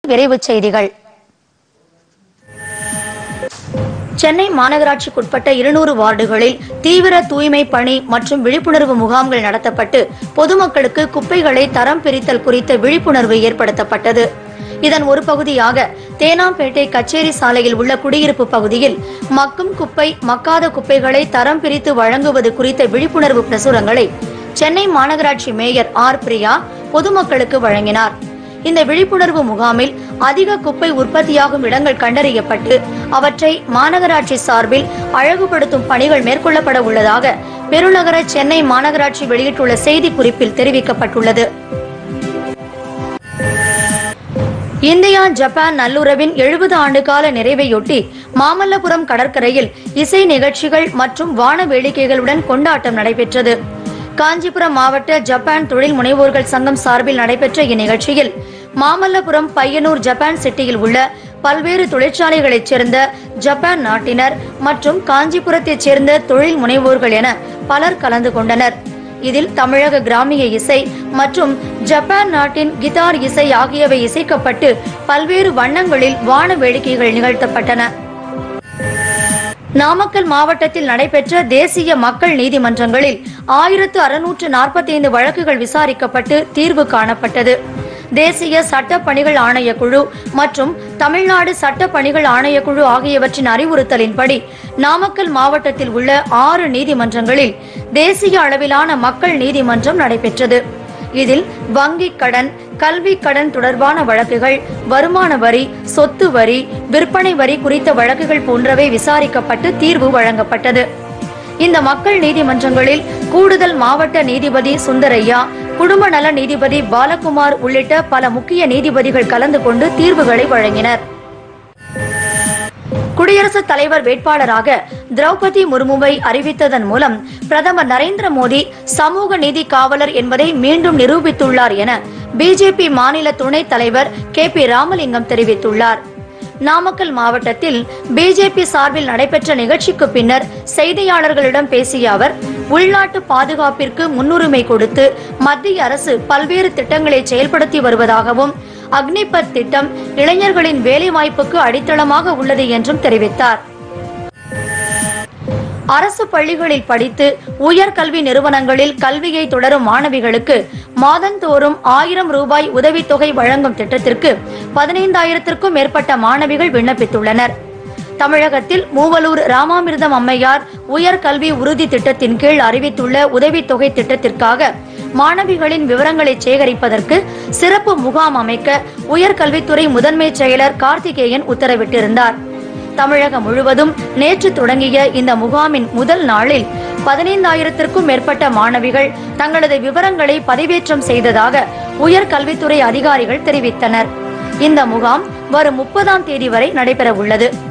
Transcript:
விரைவுச் செய்திகள் சென்னை மாநகராட்சிக்குட்பட்ட இருநூறு வார்டுகளில் தீவிர தூய்மை பணி மற்றும் விழிப்புணர்வு முகாம்கள் நடத்தப்பட்டு பொதுமக்களுக்கு குப்பைகளை தரம் பிரித்தல் குறித்த விழிப்புணர்வு ஏற்படுத்தப்பட்டது இதன் ஒரு பகுதியாக தேனாம்பேட்டை கச்சேரி சாலையில் உள்ள குடியிருப்பு பகுதியில் மக்கும் குப்பை மக்காத குப்பைகளை தரம் பிரித்து வழங்குவது குறித்த விழிப்புணர்வு பிரசுரங்களை சென்னை மாநகராட்சி மேயர் ஆர் பிரியா பொதுமக்களுக்கு வழங்கினார் இந்த விழிப்புணர்வு முகாமில் அதிக குப்பை உற்பத்தியாகும் இடங்கள் கண்டறியப்பட்டு அவற்றை மாநகராட்சி சார்பில் அழகுபடுத்தும் பணிகள் மேற்கொள்ளப்பட உள்ளதாக பெருநகர சென்னை மாநகராட்சி வெளியிட்டுள்ள செய்திக்குறிப்பில் தெரிவிக்கப்பட்டுள்ளது இந்தியா ஜப்பான் நல்லுறவின் எழுபது ஆண்டு கால நிறைவையொட்டி மாமல்லபுரம் கடற்கரையில் இசை நிகழ்ச்சிகள் மற்றும் வான வேடிக்கைகளுடன் கொண்டாட்டம் நடைபெற்றது காஞ்சிபுரம் மாவட்ட ஜப்பான் தொழில் முனைவோர்கள் சங்கம் சார்பில் நடைபெற்ற இந்நிகழ்ச்சியில் மாமல்லபுரம் பையனூர் ஜப்பான் சிட்டியில் உள்ள பல்வேறு தொழிற்சாலைகளைச் சேர்ந்த ஜப்பான் நாட்டினர் மற்றும் காஞ்சிபுரத்தைச் சேர்ந்த தொழில் முனைவோர்கள் என பலர் கலந்து கொண்டனர் இதில் தமிழக கிராமிய இசை மற்றும் ஜப்பான் நாட்டின் கிதார் இசை ஆகியவை இசைக்கப்பட்டு பல்வேறு வண்ணங்களில் வான வேடிக்கைகள் நிகழ்த்தப்பட்டன நாமக்கல் மாவட்டத்தில் நடைபெற்ற தேசிய மக்கள் நீதிமன்றங்களில் ஆயிரத்து அறுநூற்று நாற்பத்தி ஐந்து வழக்குகள் விசாரிக்கப்பட்டு தீர்வு காணப்பட்டது தேசிய சட்ட பணிகள் ஆணையக்குழு மற்றும் தமிழ்நாடு சட்ட பணிகள் ஆணையக்குழு ஆகியவற்றின் அறிவுறுத்தலின்படி நாமக்கல் மாவட்டத்தில் உள்ள ஆறு நீதிமன்றங்களில் தேசிய அளவிலான மக்கள் நீதிமன்றம் நடைபெற்றது இதில் வங்கிக் கடன் கல்வி கடன் தொடர்பான வழக்குகள் வருமான வரி சொத்து வரி விற்பனை வரி குறித்த வழக்குகள் போன்றவை விசாரிக்கப்பட்டு தீர்வு வழங்கப்பட்டது இந்த மக்கள் நீதிமன்றங்களில் கூடுதல் மாவட்ட நீதிபதி சுந்தரையா குடும்ப நல நீதிபதி பாலகுமார் உள்ளிட்ட பல முக்கிய நீதிபதிகள் கலந்து கொண்டு தீர்வுகளை வழங்கினர் குடியரசுத் தலைவர் வேட்பாளராக திரௌபதி முர்முவை அறிவித்ததன் மூலம் பிரதமர் நரேந்திர மோடி சமூக நீதி காவலர் என்பதை மீண்டும் நிரூபித்துள்ளார் என பிஜேபி மாநில துணைத் தலைவர் கே பி ராமலிங்கம் தெரிவித்துள்ளார் நாமக்கல் மாவட்டத்தில் பிஜேபி சார்பில் நடைபெற்ற நிகழ்ச்சிக்கு பின்னர் செய்தியாளர்களிடம் பேசிய அவர் உள்நாட்டு பாதுகாப்பிற்கு முன்னுரிமை கொடுத்து மத்திய அரசு பல்வேறு திட்டங்களை செயல்படுத்தி வருவதாகவும் அக்னிபத் திட்டம் இளைஞர்களின் வேலைவாய்ப்புக்கு அடித்தளமாக உள்ளது என்றும் தெரிவித்தார் அரசு பள்ளிகளில் படித்து உயர்கல்வி நிறுவனங்களில் கல்வியை தொடரும் மாணவிகளுக்கு மாதந்தோறும் ஆயிரம் ரூபாய் உதவித்தொகை வழங்கும் திட்டத்திற்கு பதினைந்தாயிரத்திற்கும் மேற்பட்ட மாணவிகள் விண்ணப்பித்துள்ளனர் தமிழகத்தில் மூவலூர் ராமாமிர்தம் அம்மையார் உயர்கல்வி உறுதி திட்டத்தின் கீழ் அறிவித்துள்ள உதவித்தொகை திட்டத்திற்காக மாணவிகளின் விவரங்களை சேகரிப்பதற்கு சிறப்பு முகாம் அமைக்க உயர்கல்வித்துறை முதன்மை செயலர் கார்த்திகேயன் உத்தரவிட்டிருந்தார் தமிழகம் முழுவதும் நேற்று தொடங்கிய இந்த முகாமின் முதல் நாளில் பதினைந்தாயிரத்திற்கும் மேற்பட்ட மாணவிகள் தங்களது விவரங்களை பதிவேற்றம் செய்ததாக உயர்கல்வித்துறை அதிகாரிகள் தெரிவித்தனர் இந்த முகாம் வரும் முப்பதாம் தேதி வரை நடைபெற உள்ளது